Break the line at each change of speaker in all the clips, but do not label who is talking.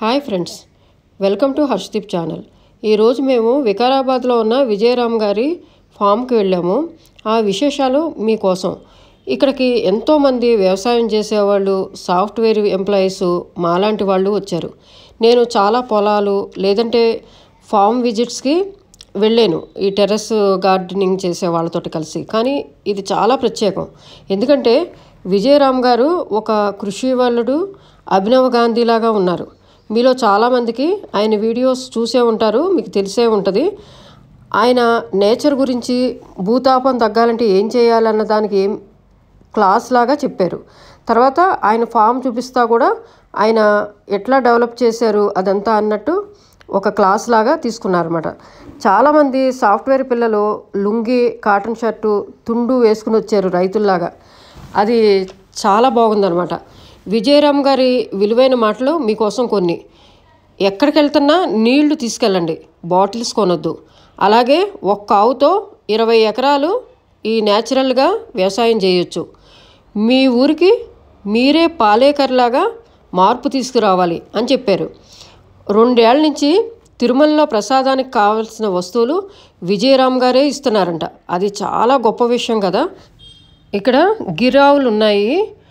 Hi friends welcome to Harshadeep channel ఈరోజు మేము వికారాబాద్లో ఉన్న విజయరామ్ గారి ఫామ్కి వెళ్ళాము ఆ విశేషాలు మీకోసం ఇక్కడికి ఎంతోమంది వ్యవసాయం చేసేవాళ్ళు సాఫ్ట్వేర్ ఎంప్లాయీస్ మాలాంటి వాళ్ళు వచ్చారు నేను చాలా పొలాలు లేదంటే ఫామ్ విజిట్స్కి వెళ్ళాను ఈ టెర్రస్ గార్డెనింగ్ చేసే వాళ్ళతోటి కలిసి కానీ ఇది చాలా ప్రత్యేకం ఎందుకంటే విజయరామ్ గారు ఒక కృషి వాళ్ళుడు అభినవ్ గాంధీలాగా ఉన్నారు మీలో చాలామందికి ఆయన వీడియోస్ చూసే ఉంటారు మీకు తెలిసే ఉంటుంది ఆయన నేచర్ గురించి భూతాపం తగ్గాలంటే ఏం చేయాలన్న దానికి ఏం క్లాస్ లాగా చెప్పారు తర్వాత ఆయన ఫామ్ చూపిస్తా కూడా ఆయన ఎట్లా డెవలప్ చేశారు అదంతా అన్నట్టు ఒక క్లాస్ లాగా తీసుకున్నారన్నమాట చాలామంది సాఫ్ట్వేర్ పిల్లలు లుంగి కాటన్ షర్టు తుండు వేసుకుని వచ్చారు రైతుల్లాగా అది చాలా బాగుందన్నమాట విజయరామ్ గారి విలువైన మాటలు మీకోసం కొన్ని ఎక్కడికి వెళ్తున్నా నీళ్లు తీసుకెళ్ళండి బాటిల్స్ కొనొద్దు అలాగే ఒక్క ఆవుతో ఇరవై ఎకరాలు ఈ న్యాచురల్గా వ్యవసాయం చేయొచ్చు మీ ఊరికి మీరే పాలేకర్లాగా మార్పు తీసుకురావాలి అని చెప్పారు రెండేళ్ల నుంచి తిరుమలలో ప్రసాదానికి కావాల్సిన వస్తువులు విజయరామ్ గారే ఇస్తున్నారంట అది చాలా గొప్ప విషయం కదా ఇక్కడ గిరావులు ఉన్నాయి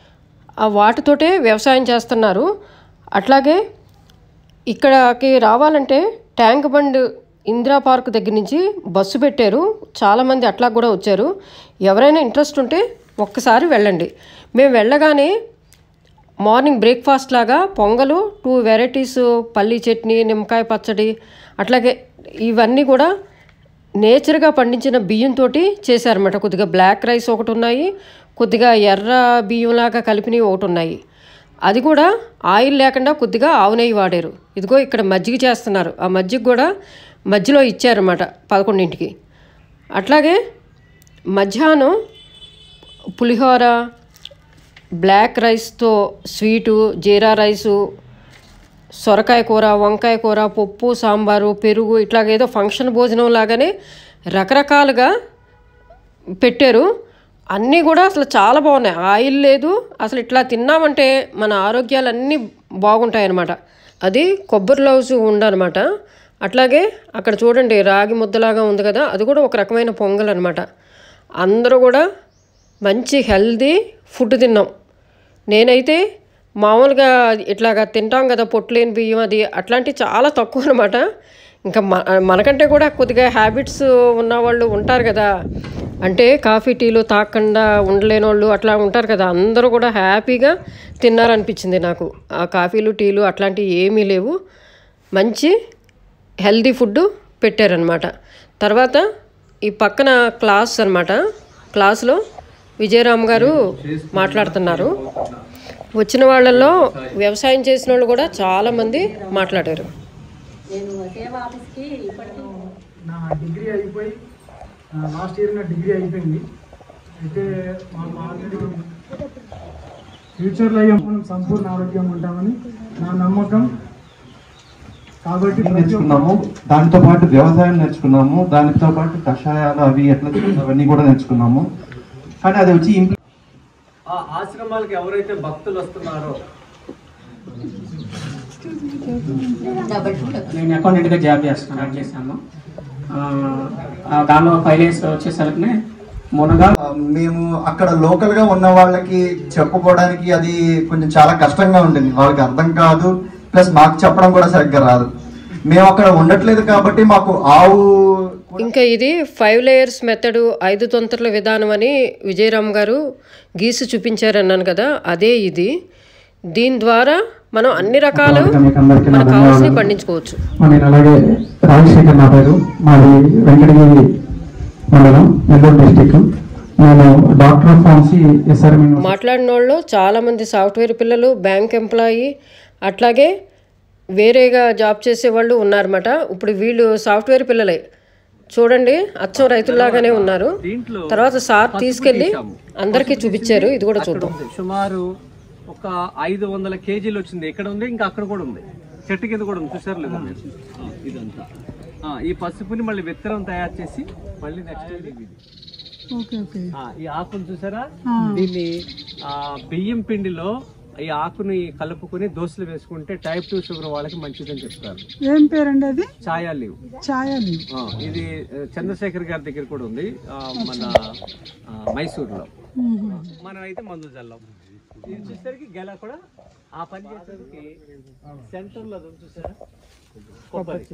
ఆ వాటితోటే వ్యవసాయం చేస్తున్నారు అట్లాగే ఇక్కడికి రావాలంటే ట్యాంక్ బండ్ ఇందిరా పార్క్ దగ్గర నుంచి బస్సు పెట్టారు చాలామంది అట్లా కూడా వచ్చారు ఎవరైనా ఇంట్రెస్ట్ ఉంటే ఒక్కసారి వెళ్ళండి మేము వెళ్ళగానే మార్నింగ్ బ్రేక్ఫాస్ట్ లాగా పొంగలు టూ వెరైటీస్ పల్లీ చట్నీ నిమ్మకాయ పచ్చడి అట్లాగే ఇవన్నీ కూడా నేచర్గా పండించిన బియ్యంతో చేశారన్నమాట కొద్దిగా బ్లాక్ రైస్ ఒకటి ఉన్నాయి కొద్దిగా ఎర్ర బియ్యంలాగా కలిపినవి ఒకటి ఉన్నాయి అది కూడా ఆయిల్ లేకుండా కొద్దిగా ఆవు నెయ్యి వాడారు ఇదిగో ఇక్కడ మజ్జిగ చేస్తున్నారు ఆ మజ్జిగ కూడా మధ్యలో ఇచ్చారన్నమాట పదకొండింటికి అట్లాగే మధ్యాహ్నం పులిహోర బ్లాక్ రైస్తో స్వీటు జీరా రైసు సొరకాయ కూర వంకాయ కూర పప్పు సాంబారు పెరుగు ఇట్లాగేదో ఫంక్షన్ భోజనం లాగానే రకరకాలుగా పెట్టారు అన్నీ కూడా అసలు చాలా బాగున్నాయి ఆయిల్ లేదు అసలు ఇట్లా తిన్నామంటే మన ఆరోగ్యాలు అన్నీ బాగుంటాయి అన్నమాట అది కొబ్బరి లౌజు ఉండనమాట అట్లాగే అక్కడ చూడండి రాగి ముద్దలాగా ఉంది కదా అది కూడా ఒక రకమైన పొంగల్ అనమాట అందరూ కూడా మంచి హెల్దీ ఫుడ్ తిన్నాం నేనైతే మామూలుగా ఇట్లాగా తింటాం కదా పొట్టులేని బియ్యం అది అట్లాంటివి చాలా తక్కువ అనమాట ఇంకా మ- మనకంటే కూడా కొద్దిగా హ్యాబిట్స్ ఉన్నవాళ్ళు ఉంటారు కదా అంటే కాఫీ టీలు తాగకుండా ఉండలేని వాళ్ళు అట్లా ఉంటారు కదా అందరూ కూడా హ్యాపీగా తిన్నారనిపించింది నాకు ఆ కాఫీలు టీలు అట్లాంటివి ఏమీ లేవు మంచి హెల్దీ ఫుడ్ పెట్టారనమాట తర్వాత ఈ పక్కన క్లాస్ అనమాట క్లాస్లో విజయరామ్ గారు మాట్లాడుతున్నారు వచ్చిన వాళ్ళల్లో వ్యవసాయం చేసిన వాళ్ళు కూడా చాలామంది మాట్లాడారు
నేను సేవ ఆఫీస్కి ఇప్పటికీ
నా డిగ్రీ అయిపోయి లాస్ట్ ఇయర్ నా డిగ్రీ అయిపోయింది అయితే మాకు ఆల్రెడీ ఫ్యూచర్లో అయ్యే మనం సంపూర్ణ ఆరోగ్యం ఉంటామని నా నమ్మకం కాబట్టి ప్రతి ఒక్క-
నేర్చుకున్నాము దానితో పాటు వ్యవసాయం నేర్చుకున్నాము దానితో పాటు కషాయాలు అవి ఎట్లా చేయాలో అవన్నీ కూడా నేర్చుకున్నాము కానీ అది వచ్చి ఇంప్లి-
ఆ ఆశ్రమాలకు ఎవరైతే భక్తులు వస్తున్నారో
నేను అకౌంటెంట్గా జాబ్ చేస్తాను స్టార్ట్ చేశాను ఆ, ఆ దానిలో ఫైవ్ ఇయర్స్ వచ్చేసరికి మునగా
మేము అక్కడ లోకల్ గా ఉన్న వాళ్ళకి చెప్పుకోవడానికి అది కొంచెం చాలా కష్టంగా ఉంటుంది వాళ్ళకి అర్థం కాదు ప్లస్ మాకు చెప్పడం కూడా సరిగ్గా రాదు మేము అక్కడ ఉండట్లేదు కాబట్టి మాకు ఆవు
ఇంకా ఇది ఫైవ్ లేయర్స్ మెథడ్ ఐదు తొంతర్ల విధానం అని విజయరామ్ గారు గీసి చూపించారన్నాను కదా అదే ఇది దీని ద్వారా మనం అన్ని రకాలు
మీకు అందరికీ నా
మనకు కావాల్సినవి
ధన్యవాదాలు.
పండించుకోవచ్చు
మా నేను అలాగే రాజశేఖర్ నా పేరు మాది వెంకటగిరి మండలం నెల్లూరు డిస్టిక్ నేను డాక్టర్ ఆఫ్ ఫార్మసీ ఎస్ఆర్ఎం
మాట్లాడిన వాళ్ళు చాలామంది సాఫ్ట్వేర్ పిల్లలు బ్యాంక్ ఎంప్లాయీ అట్లాగే వేరేగా జాబ్ చేసే వాళ్ళు ఉన్నారన్నమాట ఇప్పుడు వీళ్ళు సాఫ్ట్వేర్ పిల్లలే చూడండి అచ్చం రైతుల్లాగానే ఉన్నారు
దీంట్లో
తర్వాత సార్ తీసుకెళ్ళి అందరికీ చూపించారు ఇది కూడా
అక్కడ
చూద్దాం
ఉంది. సుమారు ఒక ఐదు వందల కేజీలు వచ్చింది ఎక్కడ ఉంది ఇంకా అక్కడ కూడా ఉంది చెట్టు కింద కూడా ఉంది చూసారు లేదా మీరు? ఆ, ఇదంతా ఆ, ఈ పసుపుని మళ్ళీ విత్తనం తయారు చేసి మళ్ళీ నెక్స్ట్ ఇది ఆ, ఈ ఆకులు చూసారా దీన్ని ఆ, బియ్యం పిండిలో ఈ ఆకుని కలుపుకొని దోశలు వేసుకుంటే టైప్ టూ షుగర్ వాళ్ళకి మంచిదని చెప్తారు
ఏం పేరండి అది
ఛాయా లీవ్
ఛాయని
ఆ, ఇది ఆ, చంద్రశేఖర్ గారి దగ్గర కూడా ఉంది ఆ, మన ఆ, మైసూర్లో మనం అయితే మందులు చల్లాం ఇది చూసేసరికి గెల కూడా ఆ పని చేసేసరికి సెంటర్లో అది ఉంది చూసారా కొబ్బరి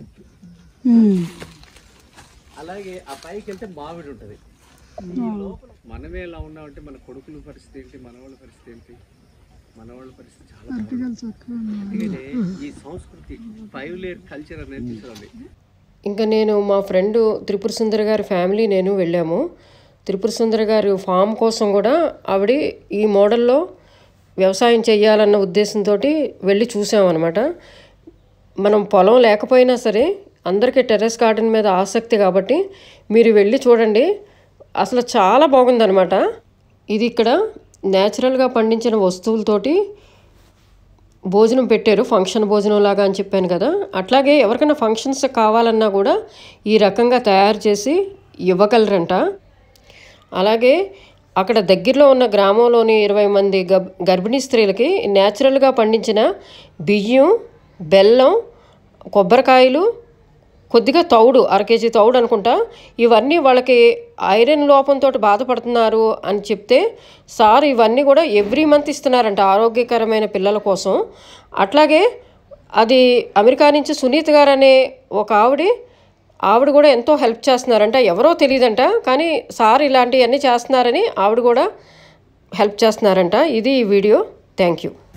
అలాగే ఆ పైకి వెళ్తే మామిడి ఉంటుంది ఈ లోపల మనమే ఎలా ఉన్నామంటే మన కొడుకుల పరిస్థితి ఏంటి మనవాళ్ళ పరిస్థితి ఏంటి మనవాళ్ళ పరిస్థితి చాలా బాగుంది. అందుకనే ఈ సంస్కృతి ఫైవ్ లేయర్ కల్చర్ అనేది తీసుకురావాలి
ఇంకా నేను మా ఫ్రెండ్ త్రిపుర సుందరి గారి ఫ్యామిలీ నేను వెళ్ళాము త్రిపుర సుందరి గారి ఫామ్ కోసం కూడా ఆవిడ ఈ మోడల్లో వ్యవసాయం చేయాలన్న ఉద్దేశంతో వెళ్ళి చూసామన్నమాట మనం పొలం లేకపోయినా సరే అందరికీ టెర్రస్ గార్డెన్ మీద ఆసక్తి కాబట్టి మీరు వెళ్ళి చూడండి అసలు చాలా బాగుందన్నమాట ఇది ఇక్కడ న్యాచురల్గా పండించిన వస్తువులతోటి భోజనం పెట్టారు ఫంక్షన్ భోజనం లాగా అని చెప్పాను కదా అట్లాగే ఎవరికైనా ఫంక్షన్స్ కావాలన్నా కూడా ఈ రకంగా తయారు చేసి ఇవ్వగలరంట అలాగే అక్కడ దగ్గరలో ఉన్న గ్రామంలోని ఇరవై మంది గబ్ గర్భిణీ స్త్రీలకి న్యాచురల్గా పండించిన బియ్యం బెల్లం కొబ్బరికాయలు కొద్దిగా తౌడు అర కేజీ తౌడు అనుకుంటా ఇవన్నీ వాళ్ళకి ఐరన్ లోపంతో బాధపడుతున్నారు అని చెప్తే సార్ ఇవన్నీ కూడా ఎవ్రీ మంత్ ఇస్తున్నారంట ఆరోగ్యకరమైన పిల్లల కోసం అట్లాగే అది అమెరికా నుంచి సునీత్ గారు అనే ఒక ఆవిడ ఆవిడ కూడా ఎంతో హెల్ప్ చేస్తున్నారంట ఎవరో తెలియదంట కానీ సార్ ఇలాంటివన్నీ చేస్తున్నారని ఆవిడ కూడా హెల్ప్ చేస్తున్నారంట ఇది ఈ వీడియో థ్యాంక్ యూ